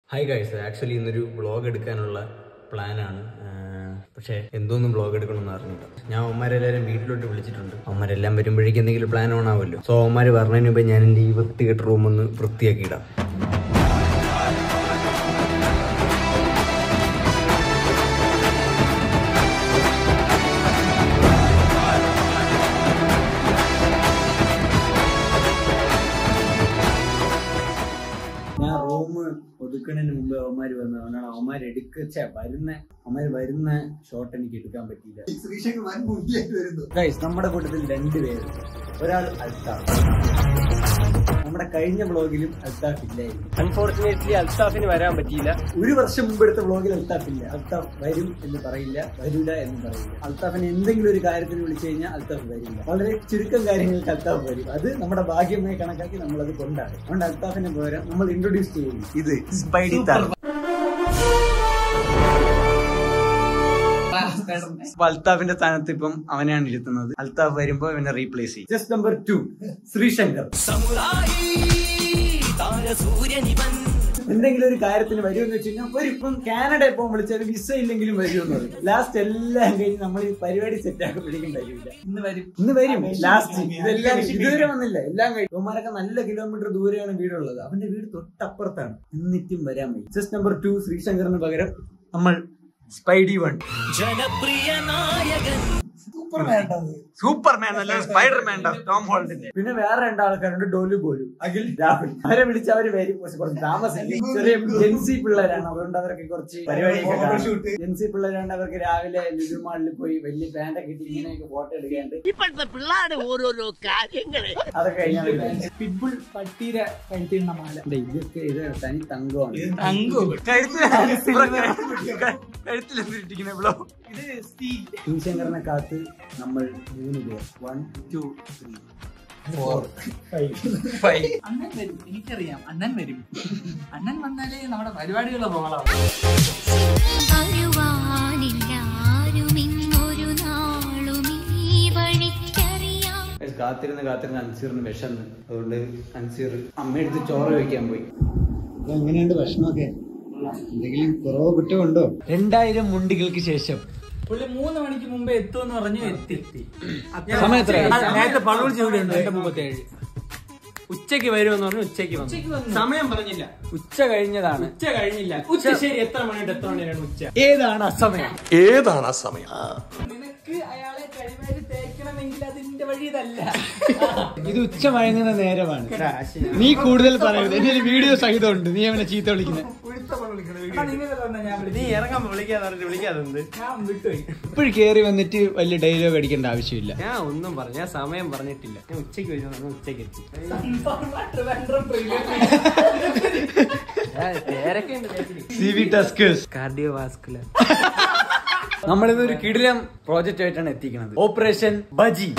Hi guys actually ഇന്നൊരു vlog എടുക്കാനുള്ള പ്ലാനാണ് പക്ഷേ എന്തോന്നും വ്ളോഗ് എടുക്കണമെന്ന് അറിഞ്ഞില്ല ഞാൻ അവന്മാരെല്ലാവരും വീട്ടിലോട്ട് വിളിച്ചിട്ടുണ്ട് അവന്മാരെല്ലാം വരുമ്പോഴേക്കും എന്തെങ്കിലും പ്ലാൻ ഓൺ ആവുമല്ലോ സോ അവന്മാർ പറഞ്ഞതിന് മുമ്പ് ഞാൻ എൻ്റെ ഈ വൃത്തികെട്ട റൂം ഒന്ന് വൃത്തിയാക്കി ഇടാം ഞാൻ റൂം ഒതുക്കുന്നതിന് മുമ്പ് അവന്മാർ വന്നു അതുകൊണ്ടാണ് അവന്മാർ എടുക്കച്ച വരുന്ന അവന്മാർ വരുന്ന ഷോട്ട് എനിക്ക് എടുക്കാൻ പറ്റിയില്ല ശ്രീശങ്കർ വൻ ബുദ്ധിയായിട്ട് വരുന്നു ഗൈസ് നമ്മുടെ കൂട്ടത്തിൽ രണ്ട് പേര് ഒരാൾ അൽത്താഫ് നമ്മുടെ കഴിഞ്ഞ വ്ളോഗിലും അൽത്താഫ് ഇല്ലായിരുന്നു അൺഫോർച്ചുനേറ്റ്ലി അൽത്താഫിന് വരാൻ പറ്റിയില്ല ഒരു വർഷം മുമ്പ് എടുത്ത വ്ളോഗിൽ അൽത്താഫ് ഇല്ല അൽത്താഫ് വരും എന്ന് പറയില്ല വരൂല എന്ന് പറയില്ല അൽത്താഫിനെ എന്തെങ്കിലും ഒരു കാര്യത്തിന് വിളിച്ചു കഴിഞ്ഞാൽ അൽത്താഫ് വരില്ല വളരെ ചുരുക്കം കാര്യങ്ങൾക്ക് അൽത്താഫ് വരും അത് നമ്മുടെ ഭാഗ്യമായി കണക്കാക്കി നമ്മൾ അത് കൊണ്ടാണ് അതുകൊണ്ട് അൽത്താഫിനെ പകരം നമ്മൾ ഇൻട്രൊഡ്യൂസ് ചെയ്യുന്നു ഇത് സ്പൈഡി അപ്പൊ അൽത്താഫിന്റെ സ്ഥാനത്ത് ഇപ്പം അവനെയാണ് ഇരുത്തുന്നത് അൽത്താഫ് വരുമ്പോ അവനെ റീപ്ലേസ് ചെയ്യും ജസ്റ്റ് നമ്പർ ടു ശ്രീശങ്കർ എന്തെങ്കിലും ഒരു കാര്യത്തിന് വരുമെന്ന് വെച്ച് കഴിഞ്ഞാൽ വരും ഇപ്പം കാനഡ ഇപ്പം വിളിച്ചാൽ വിസ ഇല്ലെങ്കിലും വരുമെന്ന് പറയും ലാസ്റ്റ് എല്ലാം കഴിഞ്ഞ് നമ്മൾ ഈ പരിപാടി സെറ്റ് ആക്കുമ്പോഴേക്കും വരില്ല ഇന്ന് വരും ഇന്ന് വരും ലാസ്റ്റ് ഇതെല്ലാം ഇതുവരെ വന്നില്ല എല്ലാം കഴിഞ്ഞു ഇവന്മാരൊക്കെ നല്ല കിലോമീറ്റർ ദൂരെയാണ് വീടുള്ളത് അവന്റെ വീട് തൊട്ടപ്പുറത്താണ് എന്നിട്ടും വരാൻ വയ്യ ജസ്റ്റ് നമ്പർ ടു ശ്രീശങ്കറിന് പകരം നമ്മൾ സ്പൈഡി വൺ സൂപ്പർ വേണ്ടത് സൂപ്പർമാൻ അല്ല സ്പൈഡർമാൻ ടോം ഹോൾഡിന്റെ പിന്നെ വേറെ രണ്ടാൾക്കാരുണ്ട് ഡോലു ബോലു അഖിൽ രാഹുൽ അവരെ വിളിച്ച് അവര് വരും കുറച്ച് കുറച്ച് താമസിക്കും ചെറിയ ജെൻസി പിള്ളേരാണ് അതുകൊണ്ട് അവർക്ക് കുറച്ച് പരിപാടി ജെൻസി പിള്ളേരാണ് അവർക്ക് രാവിലെ ലുലുമാളിൽ പോയി വലിയ പാൻറ്റൊക്കെ ഇട്ട് ഇങ്ങനെയൊക്കെ ഫോട്ടോ എടുക്കാണ്ട് ഇപ്പോഴത്തെ പിള്ളേരുടെ ഓരോരോ കാര്യങ്ങള് അതൊക്കെ കഴിഞ്ഞാൽ പിറ്റ്ബുൾ പട്ടീരെ കഴുത്തിടുന്ന മാല ഇതൊക്കെ ഇത് തനി തങ്കമാണ് തങ്കു കഴുത്തിലെന്തിരിക്കുന്ന ബ്ലോ ശിവശങ്കറിനെ കാത്ത് നമ്മൾ മൂന്ന് പേർ one two three four five അണ്ണൻ വരും എനിക്കറിയാം അണ്ണൻ വരും അണ്ണൻ വന്നാലേ നമ്മുടെ പരിപാടികൾ പോകണം വരുവാനില്ലാരുമിന്നൊരു നാളും ഈ വഴിക്കറിയാം കാത്തിരുന്ന് കാത്തിരുന്ന് അൻസീറിന് വിശന്ന് അതുകൊണ്ട് അൻസീർ അമ്മയെടുത്ത് ചോറ് വയ്ക്കാൻ പോയി എങ്ങനെയുണ്ട് ഭക്ഷണമൊക്കെ എന്തെങ്കിലും കുറവ് കുറ്റമുണ്ടോ രണ്ടായിരം മുണ്ടികൾക്ക് ശേഷം പുള്ളി മൂന്ന് മണിക്ക് മുമ്പേ എത്തുമെന്ന് പറഞ്ഞു എത്തി സമയം എത്രയായി? നേരത്തെ പള്ളൂർ ചെയ്തിട്ടുണ്ട് എട്ട് മുപ്പത്തേഴ് ഉച്ചക്ക് വരുമെന്ന് പറഞ്ഞു ഉച്ചക്ക് വന്നു സമയം പറഞ്ഞില്ല ഉച്ച കഴിഞ്ഞതാണ് ഉച്ച കഴിഞ്ഞില്ല ഉച്ച ശരി എത്ര മണിയുടെ എത്ര മണിയാണ് ഉച്ച ഏതാണ് അസമയം ഏതാണ് ആ സമയം നിനക്ക് അയാളെ കഴിവാരി തേക്കണമെങ്കിൽ അതിന്റെ വഴി ഇതല്ല ഇത് ഉച്ച മയങ്ങുന്ന നേരമാണ് നീ കൂടുതൽ പറയരുത് എന്റെ ഒരു വീഡിയോ സഹിതമുണ്ട് നീ അവനെ ചീത്ത വിളിക്കുന്നത് നിങ്ങൾ പറഞ്ഞ ഞാൻ നീ ഇറങ്ങാൻ വിളിക്കാതെ പറഞ്ഞിട്ട് വിളിക്കാതെ എന്ത് ഞാൻ വിട്ടുപോയി ഇപ്പോഴും കേറി വന്നിട്ട് വലിയ ഡയലോഗ് അടിക്കേണ്ട ആവശ്യമില്ല ഞാൻ ഒന്നും പറഞ്ഞു ഞാൻ സമയം പറഞ്ഞിട്ടില്ല ഞാൻ ഉച്ചക്ക് വരുന്ന പറഞ്ഞു ഉച്ചക്ക് എത്തി ട്രിവാൻഡ്രം റെയിൽവേ പേരൊക്കെ ഉണ്ട് C V Tuskers cardio vascular നമ്മളിന്ന് ഒരു കിടിലം പ്രോജക്റ്റ് ആയിട്ടാണ് എത്തിക്കുന്നത് ഓപ്പറേഷൻ ബജി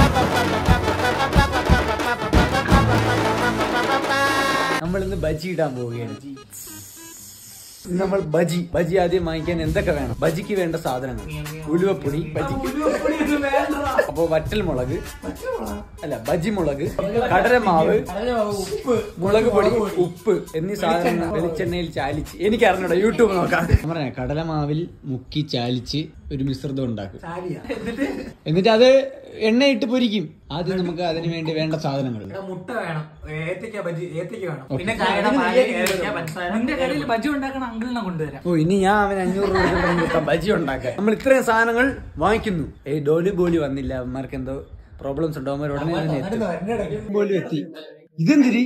നമ്മൾ ഇന്ന് ബജി ഇടാൻ പോവുകയാണ് ഇന്ന് നമ്മൾ ബജി ബജി ആദ്യം വാങ്ങിക്കാൻ എന്തൊക്കെ വേണം ബജിക്ക് വേണ്ട സാധനങ്ങൾ ഉലുവപ്പൊടി ബജിക്ക് അപ്പോ വറ്റൽ മുളക് അല്ല ബജി മുളക് കടലമാവ് ഉപ്പ് മുളക് പൊടി ഉപ്പ് എന്നീ സാധനങ്ങൾ വെളിച്ചെണ്ണയിൽ ചാലിച്ച് എനിക്ക് അറിഞ്ഞൂടാ യൂട്യൂബ് നോക്കാം ഞാൻ പറയാം കടലമാവിൽ മുക്കി ചാലിച്ച് ഒരു മിശ്രിതം ഉണ്ടാക്കും എന്നിട്ട് എന്നിട്ട് അത് എണ്ണയിട്ട് പൊരിക്കും ആദ്യം നമുക്ക് അതിന് വേണ്ടി വേണ്ട സാധനങ്ങൾ മുട്ട വേണം ഏത്തക്ക ബജി ഏത്തക്ക വേണം Okay. പിന്നെ കായട പാല്, ഏലക്ക, പഞ്ചസാര. നിന്റെ കടയിൽ ബജി ഉണ്ടാക്കണ അങ്കിളിനെ കൊണ്ടുവരാം ഓ ഇനി ഞാൻ അവൻ അഞ്ഞൂറ് രൂപ കൊടുത്ത് കൊടുത്ത ബജി ഉണ്ടാക്കാൻ നമ്മൾ ഇത്രയും സാധനങ്ങൾ വാങ്ങിക്കുന്നു ഏയ് ഡോലി ബോലി വന്നില്ല അവന്മാർക്ക് എന്തോ പ്രോബ്ലംസ് ഉണ്ടോ അവന്മാർ ഉടനെ തന്നെ എത്തും. പോലും എത്തി ഇതെന്തിരി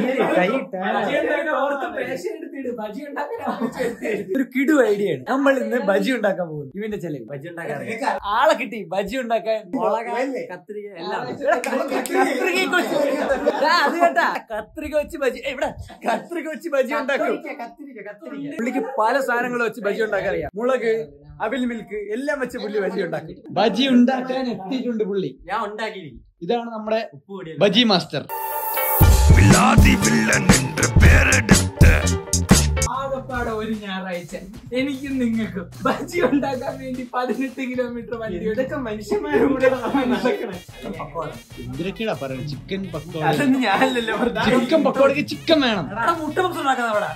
ബജി ഉണ്ടാക്കാൻ ഒരു കിടു ഐഡിയ ആണ് നമ്മൾ ഇന്ന് ബജി ഉണ്ടാക്കാൻ പോകുന്നു ഇവന്റെ ചെലവ് ബജി ഉണ്ടാക്കാൻ ആളെ കിട്ടി ബജി ഉണ്ടാക്കാൻ മുളക് കത്രിക എല്ലാം കത്രിക വെച്ച് ദാ, അത് കേട്ടാ കത്രിക വെച്ച് ബജി ഏയ് ഇവിടെ കത്രിക വെച്ച് ബജി ഉണ്ടാക്കും പുള്ളിക്ക് പല സാധനങ്ങൾ വെച്ച് ബജി ഉണ്ടാക്കാൻ അറിയാം മുളക് അവിൽ മിൽക്ക് എല്ലാം വെച്ച് പുള്ളി ബജി ഉണ്ടാക്കും ബജി ഉണ്ടാക്കാൻ എത്തിയിട്ടുണ്ട് പുള്ളി ഞാൻ ഉണ്ടാക്കിയിരിക്കും ഇതാണ് നമ്മുടെ ഉപ്പ് പൊടി ബജി മാസ്റ്റർ ആകപ്പാടെ ഒരു ഞായറാഴ്ച എനിക്കും നിങ്ങൾക്കും ബജി ഉണ്ടാക്കാൻ വേണ്ടി പതിനെട്ട് കിലോമീറ്റർ വണ്ടി എടുക്കും മനുഷ്യന്മാരും കൂടെ നടക്കണേ എന്തിനൊക്കെയാ പറയുന്നത് ചിക്കൻ പക്കോട അതൊന്നും ഞാനല്ലല്ലോ പറഞ്ഞത്. ചിക്കൻ പക്കോടക്ക് ചിക്കൻ വേണം എടാ, മുട്ട പപ്സ് ഉണ്ടാക്കുന്ന അവിടെ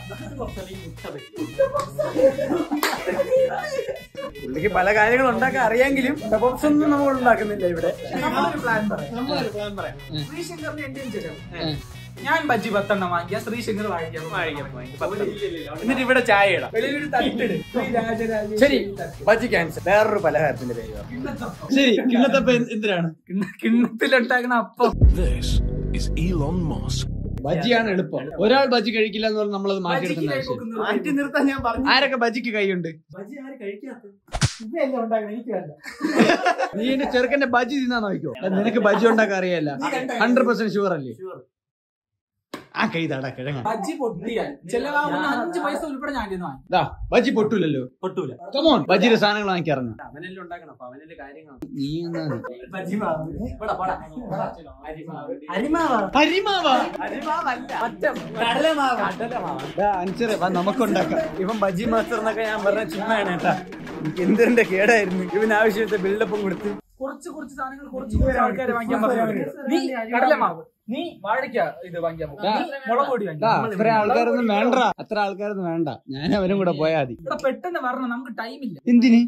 പുള്ളിക്ക് പല കാര്യങ്ങളും ഉണ്ടാക്കാൻ അറിയാമെങ്കിലും മുട്ട പപ്സ് ഒന്നും നമ്മൾ ഉണ്ടാക്കുന്നില്ല ഇവിടെ നമ്മളൊരു പ്ലാൻ പറയാം ശ്രീശങ്കറിന്റെ എന്റെയും ചെലവ് ഞാൻ ബജ്ജി പത്തെണ്ണം വാങ്ങിയ ശ്രീശങ്കർ വാങ്ങിക്കാം എന്നിട്ട് ഇവിടെ ചായ ഇടാം വെളിയിലൊരു തട്ടിട് ശ്രീ രാജരാജ ശരി ബജ്ജി ക്യാൻസർ വേറൊരു പലഹാരത്തിന്റെ പേര് പറ. ശരി കിണ്ണത്തപ്പ എന്തിനാണ് കിണ്ണത്തിലുണ്ടാക്കണ അപ്പം This is Elon Musk. ബജിയാണ് എളുപ്പം ഒരാൾ ബജി കഴിക്കില്ല എന്ന് പറഞ്ഞാൽ നമ്മളത് മാറ്റിയെടുക്കുന്ന ആവശ്യം മാറ്റി നിർത്താൻ ഞാൻ പറഞ്ഞു ആരൊക്കെ ബജിക്ക് കൈയുണ്ട് ബജ്ജി ആര് കഴിക്കാത്ത ഇവയല്ലേ ഉണ്ടാക്കണം എനിക്ക് വേണ്ട നീ എന്റെ ചെറുക്കന്റെ ബജി തിന്നാ നോക്കിയോ എടാ, നിനക്ക് ബജി ഉണ്ടാക്കാൻ അറിയാല്ല ഹൺഡ്രഡ് പെർസെന്റ് ഷുവർ അല്ലേ ആ കൈ താടാ കിഴങ്ങ ബജ്ജി പൊട്ടിയാൽ ചെലവാകുന്ന അഞ്ച് പൈസ ഉൾപ്പെടെ ഞാൻ ഇന്ന് വാങ്ങി ദാ ബജി പൊട്ടൂലല്ലോ പൊട്ടൂല കമോൺ ബജിയുടെ സാധനങ്ങൾ വാങ്ങിക്കാറുണ്ട് അവനെല്ലാം ഉണ്ടാക്കണം അപ്പൊ അവനെല്ലാം കാര്യങ്ങൾ നീ എന്നാ നീ? ബജ്ജി മാവ് ഇവിടെ പോടാ. അരിമാവ് പരിമാവാ അരിമാവല്ല മറ്റേ കടലമാവ് കടലമാവ് ദാ, അൻസറെ വാ നമുക്കുണ്ടാക്കാം ഇവൻ ബജി മാസ്റ്റർ എന്നൊക്കെ ഞാൻ പറഞ്ഞ ചുമ്മാണ് കേട്ടാ എനിക്ക് എന്തിന്റെ കേടായിരുന്നു ഇവന് ആവശ്യത്തെ ബിൽഡപ്പും കൊടുത്ത് കുറച്ച് കുറച്ച് സാധനങ്ങൾ കുറച്ച് കുറച്ച് ആൾക്കാരെ വാങ്ങിക്കാൻ പറഞ്ഞു നീ കടലമാവ് നീ വാഴയ്ക്ക ഇത് വാങ്ങിക്കാൻ പോകും ദാ, നീ മുളക് പൊടി ദാ, വാങ്ങിക്കാം അത്ര ആൾക്കാരൊന്നും വേണ്ട അത്ര ആൾക്കാരൊന്നും വേണ്ട ഞാൻ അവനും കൂടെ പോയാ മതി ഇവിടെ പെട്ടെന്ന് വരണം നമുക്ക് ടൈമില്ല എന്തിന്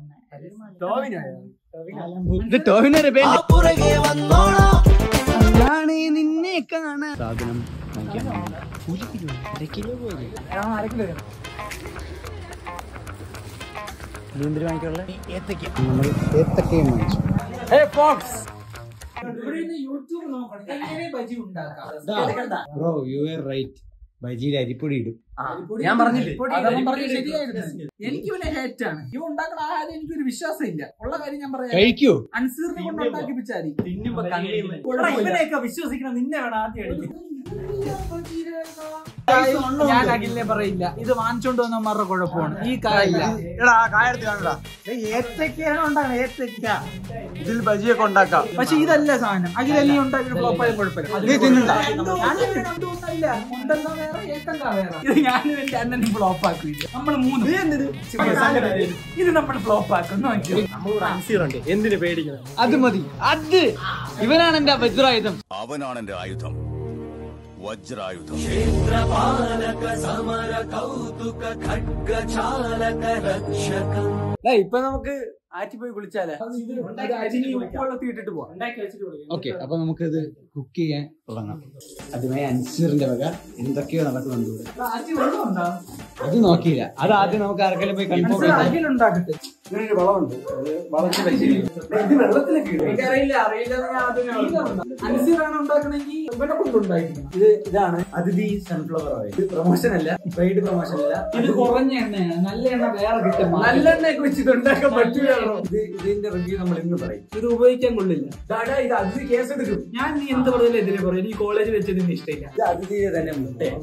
ഇത് ടോവിനൊരു പേരാണ് നിന്നെ കാണാൻ സാധനം വാങ്ങിക്കാൻ വേണ്ടി. ഒരു കിലോ അര കിലോ പോലെ നമ്മൾ ഏത്തക്കയും വാങ്ങിച്ചു ഇവിടെ നിന്ന് യൂട്യൂബ് നോക്കണം എങ്ങനെ ബജി ഉണ്ടാക്കാം ബ്രോ യു ആർ റൈറ്റ് ബജിയിൽ അരിപ്പൊടി ഇടും ഞാൻ പറഞ്ഞില്ലേ അതവൻ പറഞ്ഞത് ശരിയായിരുന്നു എനിക്ക് പിന്നെ ഹേറ്റ് ആണ് ഇവ ഉണ്ടാക്കുന്ന ആഹാരം എനിക്കൊരു വിശ്വാസം ഇല്ല ഉള്ള കാര്യം ഞാൻ പറയാം കഴിക്കോ അൻസീറിനെ കൊണ്ട് ഉണ്ടാക്കിപ്പിച്ചാൽ മതി തിന്നുമ്പോ കണ്ണിൽ എടാ, ഇവനെയൊക്കെ വിശ്വസിക്കണം നിന്നെ വേണം ആദ്യം അടിക്കും ഞാൻ അഖിലിനെ പറയില്ല ഇത് വാങ്ങിച്ചോണ്ട് വന്നമാരുടെ കുഴപ്പമാണ് ഈ കായില്ല എടാ കായടുത്ത് കാണടാ ഏത്തക്കാണ് ഉണ്ടാക്കണം ഏത്തക്ക ഇതിൽ ബജിയൊക്കെ ഉണ്ടാക്കാം പക്ഷെ ഇതല്ല സാധനം അഖിൽ നീ ഉണ്ടാക്കിയ ഫ്ലോപ്പായ കുഴപ്പമില്ല നീ തിന്നണ്ട. ഞാൻ രണ്ടൊന്നല്ല മുണ്ടെന്നാ വേറെ ഏത്തങ്കാ വേറെ ഇത് ഞാനും എന്റെ അണ്ണനും ഫ്ലോപ്പ് ആക്കില്ല നമ്മൾ മൂന്ന് ഇത് നമ്മൾ ഫ്ലോപ്പ് ആക്കും നോക്കിയോ നമ്മളോട് അൻസീറുണ്ട് എന്തിനു പേടിക്കണം അത് മതി അത് ഇവനാണ് എന്റെ വജ്രായുധം അവനാണ് എന്റെ ആയുധം വജ്രായുധം ദാ, ഇപ്പൊ നമുക്ക് ആറ്റി പോയി കുളിച്ചാലേ അരിഞ്ഞ് ഉപ്പുവെള്ളത്തിൽ ഇട്ടിട്ട് പോവാം ഓക്കെ അപ്പൊ നമുക്കിത് കുക്ക് ചെയ്യാൻ തുടങ്ങാം അതുമായി അൻസീറിന്റെ വക എന്തൊക്കെയോ നടക്കുന്നുണ്ട് ഇവിടെ അരി വെള്ളമുണ്ടോ അത് നോക്കിയില്ല അത് ആദ്യം നമുക്ക് ആർക്കെങ്കിലും പോയി കൺഫേം ചെയ്യാം അഖിലുണ്ടാക്കട്ടെ ഇതിനൊരു വളമുണ്ട് അത് വളച്ച് പരിശീലിക്കും ഇത് വെള്ളത്തിലൊക്കെ ഇടും എനിക്കറിയില്ല അറിയില്ല അൻസീറാണ് ഉണ്ടാക്കണമെങ്കിൽ ഇവനെ കൊണ്ടുണ്ടായിരിക്കണം ഇത് ഇതാണ് അതിഥി സൺഫ്ലവർ ഓയിൽ ഇത് പ്രൊമോഷൻ അല്ല പെയ്ഡ് പ്രൊമോഷൻ അല്ല ഇത് കുറഞ്ഞ എണ്ണയാണ് നല്ല എണ്ണ വേറെ കിട്ടും നല്ലെണ്ണയൊക്കെ വെച്ച് ഇത് ഉണ്ടാക്കാൻ പറ്റൂല ഇത് ഇതിന്റെ റിവ്യൂ നമ്മൾ ഇന്ന് പറയും ഇത് ഉപയോഗിക്കാൻ കൊള്ളില്ല ദാടാ, ഇത് അതിഥി കേസ് എടുക്കും ഞാൻ നീ എന്ത് പറഞ്ഞാലും എതിരെ പറയും എനിക്ക് കോളേജിൽ വെച്ചത് എനിക്ക് ഇഷ്ടമില്ല ഇത് അതിഥിയെ തന്നെ മുട്ടയാണ്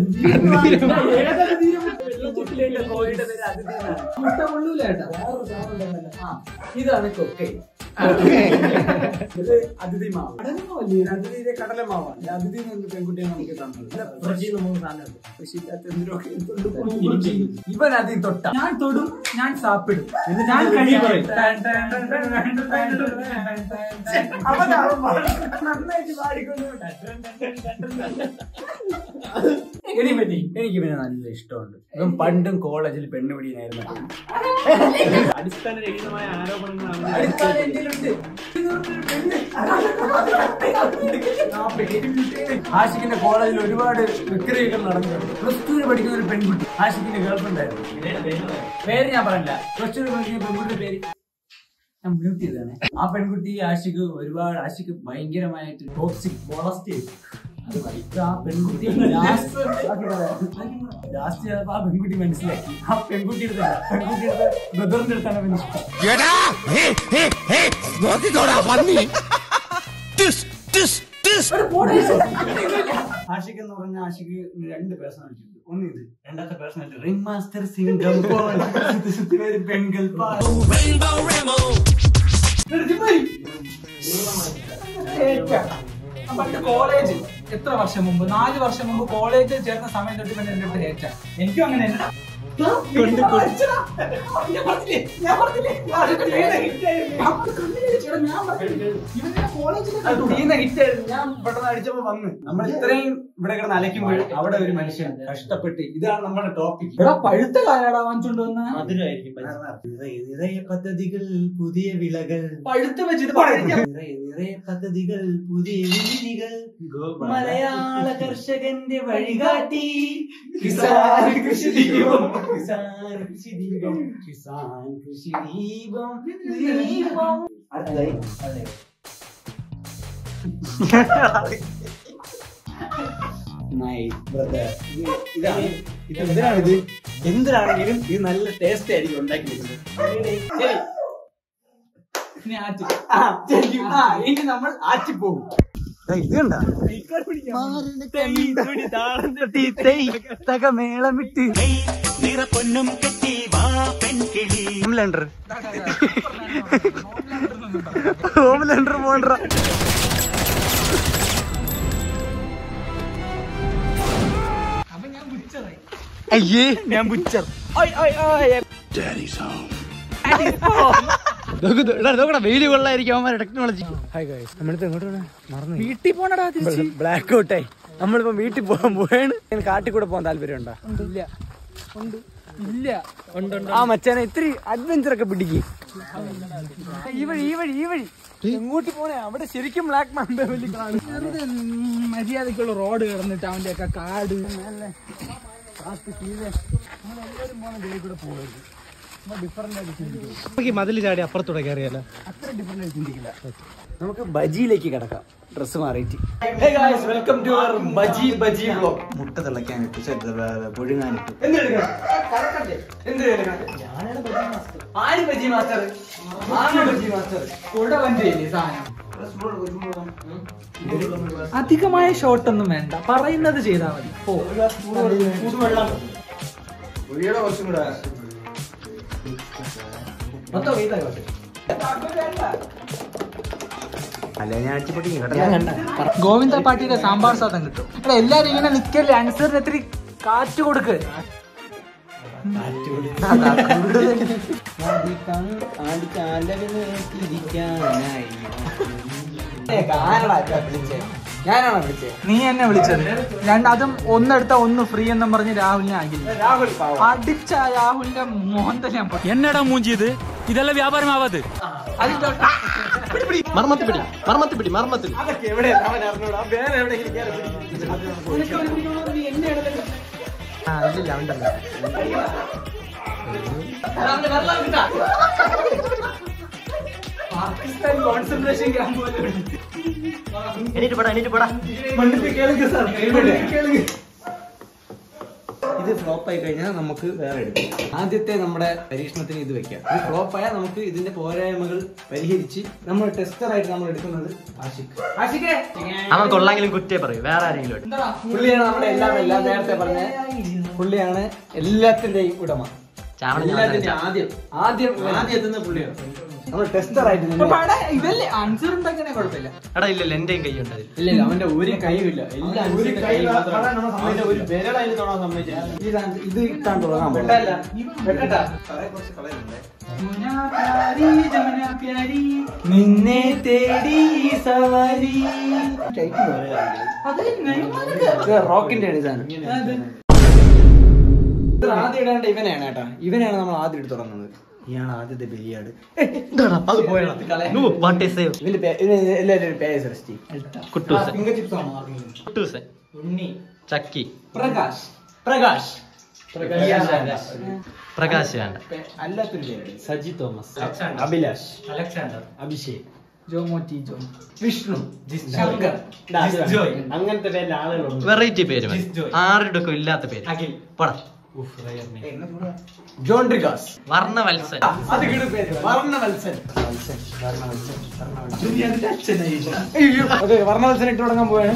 മുട്ട കൊള്ളൂല ഏട്ടാ ഇതാണ് കൊക്കൈ ഇത് അതിഥി മാവ് ഇത് അതിഥിയുടെ കടലമാവാണ് ഇത് അതിഥി എന്ന് പെൺകുട്ടിയെ നമുക്ക് തന്നത് ഇത് ഫ്രിഡ്ജിൽ നമുക്ക് സാധനം ഉണ്ട്. പക്ഷേ ഇതിനകത്ത് എന്തിനൊക്കെ എന്തുണ്ട് പോയി. ഇവൻ അതിൽ തൊട്ട ഞാൻ തൊടും ഞാൻ സാപ്പിടും എന്നിട്ട് ഞാൻ നീ കഴിയും പറയും. അവൻ നന്നായിട്ട് പാടിക്കൊണ്ട് എനിക്ക് പറ്റി എനിക്ക് പിന്നെ നല്ല ഇഷ്ടമുണ്ട് ഇവൻ പണ്ടും കോളേജിൽ പെണ്ണുപിടിയനായിരുന്നു അടിസ്ഥാനരഹിതമായ ആരോപണങ്ങളാണ് അടിസ്ഥാനം എന്തിലുണ്ട്? ആഷിഖിന്റെ കോളേജിൽ ഒരുപാട് വിക്രിയൊക്കെ നടന്നിട്ടുണ്ട് പ്ലസ് ടുവിന് പഠിക്കുന്ന ഒരു പെൺകുട്ടി ആഷിഖിന്റെ ഗേൾഫ്രണ്ട് ആയിരുന്നു പേര് ഞാൻ പറഞ്ഞില്ല പ്ലസ് ടുവിന് പഠിക്കുന്ന പെൺകുട്ടിയുടെ പേര് ഞാൻ മ്യൂട്ട് ചെയ്തതാണ് ആ പെൺകുട്ടി ആഷിഖ് ഒരുപാട് ആഷിഖ് ഭയങ്കരമായിട്ട് ടോക്സിക് മോളസ്റ്റ് ചെയ്തു അത് വൈകിട്ട് ആ പെൺകുട്ടി ലാസ്റ്റ് ലാസ്റ്റ് ചെയ്തപ്പോ ആ പെൺകുട്ടി മനസ്സിലാക്കി ആ പെൺകുട്ടിയുടെ പെൺകുട്ടിയുടെ ബ്രദറിന്റെ അടുത്താണ് അവന് ഇഷ്ടം നോക്കിക്കോടാ പന്നി ടിസ് ടിസ് ടിസ് ആഷിഖ് എന്ന് പറഞ്ഞ ആഷിഖ് രണ്ട് പേഴ്സണാലിറ്റി ഉണ്ട് ഒന്ന് ഇത് രണ്ടാമത്തെ പേഴ്സണാലിറ്റി റിംഗ് മാസ്റ്റർ സിംഗം പോലെ പെൺകൾ പണ്ട് കോളേജ് എത്ര വർഷം മുമ്പ് നാല് വർഷം മുമ്പ് കോളേജിൽ ചേർന്ന സമയം തൊട്ട് ഇവൻ എന്റെ അടുത്ത് ഹേറ്റ എനിക്കും അങ്ങനെ ഞാൻ പെട്ടെന്ന് അടിച്ചപ്പോ വന്ന് നമ്മൾ ഇത്രയും ഇവിടെ കിടന്ന് അലയ്ക്കുമ്പോൾ അവിടെ ഒരു മനുഷ്യൻ കഷ്ടപ്പെട്ട് ഇതാണ് നമ്മുടെ ടോപ്പിക് പഴുത്ത കായാടാ വാങ്ങിച്ചോണ്ട് വന്ന നിറയെ പദ്ധതികൾ പുതിയ വിളകൾ പഴുത്ത വെച്ചിട്ട് നിറയെ നിറയെ പദ്ധതികൾ പുതിയ രീതികൾ മലയാള കർഷകന്റെ വഴികാട്ടി കിസാൻ കൃഷി ദീപം കിസാൻ കൃഷി ദീപം കിസാൻ കൃഷി ദീപം ദീപം അടുത്തതായി ഇതാണ് ഇത് എന്തിനാണിത് എന്തിനാണെങ്കിലും ഇത് നല്ല ടേസ്റ്റ് ആയിരിക്കും ഉണ്ടാക്കി വെക്കുന്നത് ശരി ഇനി ആറ്റ്. ആ, ശരി. ആ, ഇനി നമ്മൾ ആറ്റി പോകും ഇത് കണ്ട മേളമിട്ട് ഹോംലാൻഡർ ഹോംലാൻഡർ പോണ്ട അപ്പൊ ഞാൻ ബുച്ചറായി അയ്യേ ഞാൻ ബുച്ചർ Daddy's home. നോക്കടാ വെയില് കൊള്ളായിരിക്കും അവന്മാരെ ടെക്നോളജി ഹായ് ഗൈസ് നമ്മളിപ്പോ എങ്ങോട്ട് മറന്നു വീട്ടിൽ പോണടാ തിരിച്ച് ബ്ലാക്ക് ഔട്ടായി നമ്മളിപ്പോ വീട്ടിൽ പോകാൻ പോവാണ് കാട്ടിൽ കൂടെ പോകാൻ താല്പര്യമുണ്ടോ ഇല്ല ഉണ്ട് ഇല്ല ആ മച്ചാനെ ഇത്തിരി അഡ്വഞ്ചർ ഒക്കെ പിടിക്കും ഈ വഴി ഈ വഴി ഈ വഴി എങ്ങോട്ട് പോണേ അവിടെ ശരിക്കും ബ്ലാക്ക് മണ്ടവലി കാണും വെറുതെ മര്യാദക്കുള്ള റോഡ് കിടന്നിട്ട് അവന്റെ ഒക്കെ കാട് നല്ല നമുക്ക് മതിൽ ചാടി അപ്പുറത്തൂടെ കയറിയല്ലോ നമുക്ക് ബജിയിലേക്ക് കിടക്കാം ഡ്രസ് മാറിയിട്ട് welcome to our bajji bajji blog മുട്ട തിളക്കാനിട്ട് പുഴുങ്ങാനിട്ട് ആര് ബജി മാസ്റ്റർ ആര് ബജി മാസ്റ്റർ കൂടെ വണ്ടിയില്ലേ സാധനം അധികമായ ഷോട്ട് ഒന്നും വേണ്ട പറയുന്നത് ചെയ്താൽ മതി ഓ പുളിയുടെ കുറച്ചും കൂടെ മൊത്തം വീട്ടാ അല്ല ഞാൻ അടിച്ചുപൊട്ടി ഗോവിന്ദ പാട്ടിയുടെ സാമ്പാർ സാധനം കിട്ടും എടാ എല്ലാരും ഇങ്ങനെ നിക്കല്ലേ അൻസറിന് ഇത്തിരി കാറ്റ് കൊടുക്ക് ഞാനാണോ വിളിച്ചത് നീ എന്നെ വിളിച്ചത് രണ്ട് അതും ഒന്നെടുത്ത ഒന്ന് ഫ്രീ എന്നും പറഞ്ഞ് രാഹുലിനെ ആകില്ല രാഹുൽ പാവം അടിച്ച രാഹുലിന്റെ മോഹൻ തന്നെ ഞാൻ പറഞ്ഞു. എന്നടാ മൂഞ്ചിയത് ഇതല്ല വ്യാപാരമാവാത് അതിന്റെ മർമ്മത്തിൽ പിടി മർമ്മത്തിൽ പിടി മർമ്മത്തിൽ അതൊക്കെ എവിടെ അവൻ അറിഞ്ഞൂടാ വേറെ എവിടെയെങ്കിലും കയറി പിടിക്കും. ആ, ഇല്ലില്ല, ഉണ്ടല്ലോ. പാകിസ്ഥാൻ കോൺസെൻട്രേഷൻ ക്യാമ്പ് പോലെ ഉണ്ട്. എണീറ്റ് പോടാ എണീറ്റ് പോടാ മണ്ണിൽ കേളുക സാർ കേളുക ഇത് ഫ്ലോപ്പ് ആയി കഴിഞ്ഞാൽ നമുക്ക് വേറെ എടുക്കാം ആദ്യത്തെ നമ്മുടെ പരീക്ഷണത്തിന് ഇത് വെക്കാം ഇത് ഫ്ലോപ്പ് ആയാൽ നമുക്ക് ഇതിന്റെ പോരായ്മകൾ പരിഹരിച്ച് നമ്മൾ ടെസ്റ്റർ ആയിട്ട് നമ്മൾ എടുക്കുന്നത് ആഷിഖ് ആഷിഖേ, അവൻ കൊള്ളാങ്കിലും കുറ്റേ പറയൂ വേറെ ആരെങ്കിലും എടുക്കും എന്താടാ? പുള്ളിയാണ് നമ്മുടെ എല്ലാം എല്ലാം നേരത്തെ പറഞ്ഞ പുള്ളിയാണ് എല്ലാത്തിന്റെയും ഉടമ ചാവണം ഞാൻ എല്ലാത്തിന്റെയും തന്നെ. ആദ്യം ആദ്യം ആദ്യം എത്തുന്ന പുള്ളിയാണ് നമ്മൾ ടെസ്റ്റർ ആയിട്ട് ഇപ്പൊ നിന്ന് പാടാ, ഇതല്ലേ ആൻസർ ഉണ്ടെങ്കിനെ കുഴപ്പമില്ല എടാ ഇല്ലല്ല എന്റെയും കൈയുണ്ട് അതിൽ ഇല്ല ഇല്ല അവന്റെ ഒരു കൈയില്ല എല്ലാം ഒരു കൈ ഒരു വിരലായി തൊടാൻ സമ്മതിച്ചില്ല ഇത് ഇട്ടാൻ തുടങ്ങാൻ വെട്ടട്ടാ ജമുന പ്യാരി, ജമുന പ്യാരി. നിന്നെ തേടി ഈ സവാരി അത് നയമാനൊക്കെ. റോക്കിന്റെ ആണ് ഈ സാധനം അത് ഇത് ആദ്യം ഇടേണ്ട ഇവനാണ് കേട്ടാ ഇവനാണ് നമ്മൾ ആദ്യം എടുത്ത് തുടങ്ങുന്നത് ഇയാണ് ആദ്യത്തെ ബലിയാട് അത് വാട്ട് ഈസ് സേവ് ഇവന്റെ പേ- ഇവന് എല്ലാവരും ഒരു പേര് സൃഷ്ടി കുട്ടൂസൻ ഫിംഗർ ചിപ്സ് ആണോ ആർക്കെങ്കിലും? കുട്ടൂസൻ ഉണ്ണി ചക്കി പ്രകാശ് പ്രകാശ് പ്രകാശ് വേണ്ട പേ- അല്ലാത്തൊരു പേര് സജി തോമസ് അഭിലാഷ് അലക്സാണ്ടർ അഭിഷേക് ജോമോറ്റി ജോ വിഷ്ണു ശങ്കർ അങ്ങനത്തെ പേരിൽ ആളുകളുണ്ട് വെറൈറ്റി പേര് മതി. ആരുടെ ഒക്കെ ഇല്ലാത്ത പേര് അഖിൽ പോടാ ജോൺ റിഗാസ് വർണ്ണവത്സൻ അത് കിടു പേര് വർണ്ണവത്സൻ ഓക്കെ വർണ്ണവത്സൻ ഇട്ട് തുടങ്ങാൻ പോവാണ്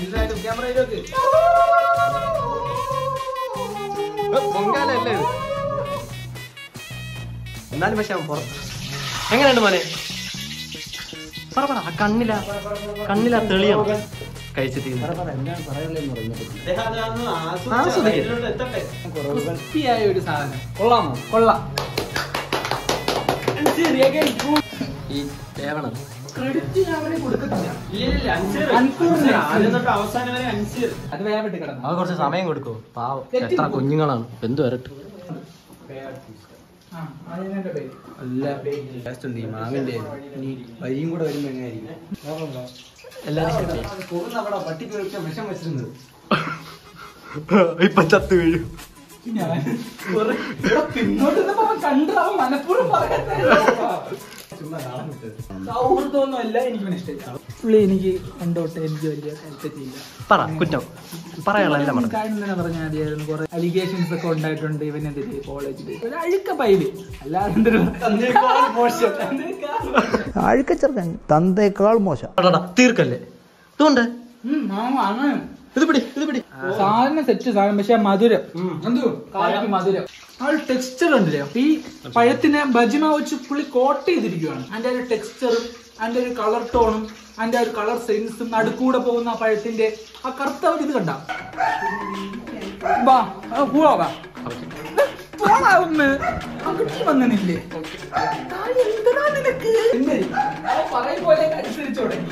പൊങ്കാലല്ലേ ഇത് എന്നാലും പക്ഷെ അവൻ പുറത്ത് എങ്ങനെയുണ്ട് മോനെ പറ പറ ആ കണ്ണില കണ്ണില തെളിയണം കഴിച്ചിട്ട് എന്താണ് പറയാനുള്ളതെന്ന് പറയുന്നത് അദ്ദേഹം അതൊന്ന് ആസ്വദിച്ച് ആസ്വദിക്ക്. അതിലോട്ട് എത്തട്ടെ ക്രിസ്പിയായ ഒരു സാധനം കൊള്ളാമോ കൊള്ളാം ഈ വേവണം ക്രെഡിറ്റ് ഞാൻ അവരെ കൊടുക്കത്തില്ല ഇല്ലില്ല, അൻസീർ. അൻസീർ. അൻസീർ. ആദ്യം തൊട്ട് അവസാനം വരെ അൻസീർ അത് വേവിട്ട് കിടന്നു അത് കുറച്ച് സമയം കൊടുക്കോ പാവം തെറ്റി എത്ര പോകും. കുഞ്ഞുങ്ങളാണ് എന്ത് വരട്ടെ ആ അതിനെന്റെ പേര് നല്ല ടേസ്റ്റ് ഉണ്ട് ഈ മാവിന്റെ ഇനി വരിയും കൂടെ വരുമ്പോ എങ്ങനെയായിരിക്കും എല്ലാരും ശരി പോകുന്ന അവിടെ പട്ടിക്ക് വെച്ച വിഷം വെച്ചിരുന്നത് ഇപ്പൊ ചത്തു വീഴും ഞാൻ കുറെ- ഇവിടെ പിന്നോട്ട് നിന്നപ്പോ അവൻ കണ്ടു അവൻ മനഃപൂർവ്വം പറയട്ടെ സൗഹൃദമൊന്നും അല്ല എനിക്ക് ഇവനെ ഇഷ്ടമില്ല പുള്ളി എനിക്ക് കണ്ടോട്ടെ എനിക്ക് വലിയ താല്പര്യമില്ല പറ കുറ്റം പറയാനുള്ള എല്ലാം പറഞ്ഞു കാര്യം തന്നെ പറഞ്ഞാൽ മതിയായിരുന്നു കുറെ അലിഗേഷൻസ് ഒക്കെ ഉണ്ടായിട്ടുണ്ട് ഇവനെതിരെ കോളേജിൽ ഒരു അഴുക്ക പൈല് അല്ലാതെ എന്തൊരു മോശം അഴുക്കച്ചെറുക്കൻ തന്തേക്കാൾ മോശം തീർക്കല്ലേ ഇതുകൊണ്ട് ഉം, മാമ അങ്ങനെ ഇത് പിടി ഇത് പിടി സാധനം സെറ്റ് സാധനം പക്ഷെ മധുരം എന്തോ കായ്ക്ക് മധുരം ആ ഒരു ടെക്സ്ചർ ഉണ്ടല്ലോ അപ്പൊ ഈ പഴത്തിനെ ബജിമ വെച്ച് പുള്ളി കോട്ട് ചെയ്തിരിക്കുകയാണ് അതിന്റെ ഒരു ടെക്സ്ചറും അതിന്റെ ഒരു കളർ ടോണും അതിന്റെ ഒരു കളർ സെൻസും നടുക്കൂടെ പോകുന്ന ആ പഴത്തിന്റെ ആ കറുത്ത ഒരു ഇത് കണ്ട വാ ആ, പോവാ വാ. പോടാ ഒന്ന് അങ്ങോട്ട് വന്നില്ലേ എന്തിനാ നിനക്ക് എന്ത്? അവൻ പറയും പോലെ അനുസരിച്ചു തുടങ്ങി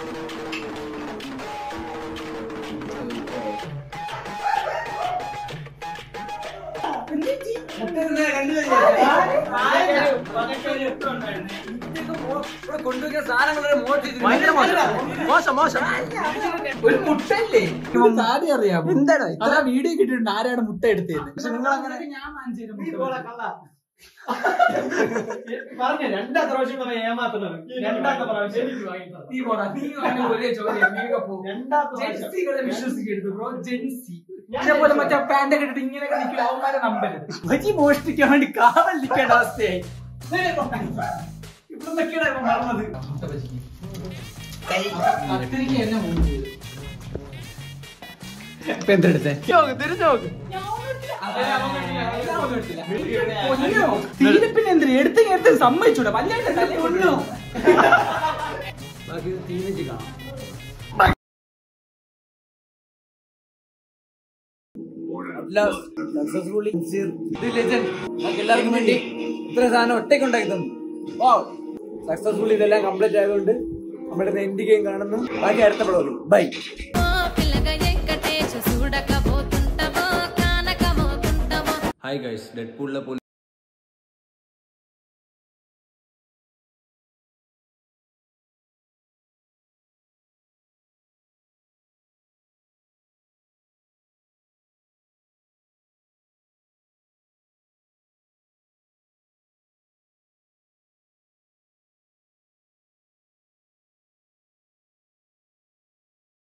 മോശം മോശം ഒരു മുട്ടല്ലേ ആദ്യം അറിയാം എന്താണ് അതാ വീഡിയോ കിട്ടിയിട്ടുണ്ട് ആരാണ് മുട്ട എടുത്തത് നിങ്ങൾ അങ്ങനെ ഞാൻ വാങ്ങിച്ചു തരും മുട്ട. പറഞ്ഞ രണ്ടാമത്തെ പ്രാവശ്യം പറഞ്ഞ ഏമാത്തുന്നത് രണ്ടാമത്തെ പ്രാവശ്യം നീ പോടാ നീ അങ്ങനെ ഒരേ ചോദ്യം നീ ഒക്കെ പോ. രണ്ടാമത്തെ പ്രാവശ്യം ജെൻസികളെ വിശ്വസിക്കരുത് ബ്രോ ജെൻസി അതേപോലെ മറ്റേ പാന്റ് ഒക്കെ ഇട്ടിട്ട് ഇങ്ങനെ നിൽക്കുന്ന അവന്മാരെ നമ്പരുത് ഭജി മോഷ്ടിക്കാൻ വേണ്ടി കാവലിരിക്കേണ്ട അവസ്ഥയായി ഇവിടുന്നൊക്കെയാണ് ഇവൻ പറഞ്ഞത് കത്തിരിക്ക എന്നെ മൂന്ന് ഇപ്പൊ എന്തെടുത്തേ തീരപ്പിന് എന്തിനാ എടുത്ത് എടുത്ത് സമ്മതിച്ചൂടെ വല്ലാണ്ട് തലേ കൊണ്ടു ബാക്കി തീനിച്ച് കാണാം സക്സസ്ഫുള്ളി ഇത് ലെജൻഡ് നമുക്ക് എല്ലാവർക്കും വേണ്ടി ഇത്ര സാധനം ഒറ്റയ്ക്ക് ഉണ്ടാക്കി തന്നു ഓ സക്സസ്ഫുള്ളി ഇതെല്ലാം കംപ്ലീറ്റ് ആയതുകൊണ്ട് നമ്മുടെ എൻഡ് ഗെയിം കാണുന്നു ബാക്കി അടുത്ത ബ്ലോഗ് ബൈ పిల్లగా ఎక్కటేసి చూడకపోతుంటావో కానకమోతుంటావో ഹായ് ഗൈസ് ഡെഡ് പൂളിലെ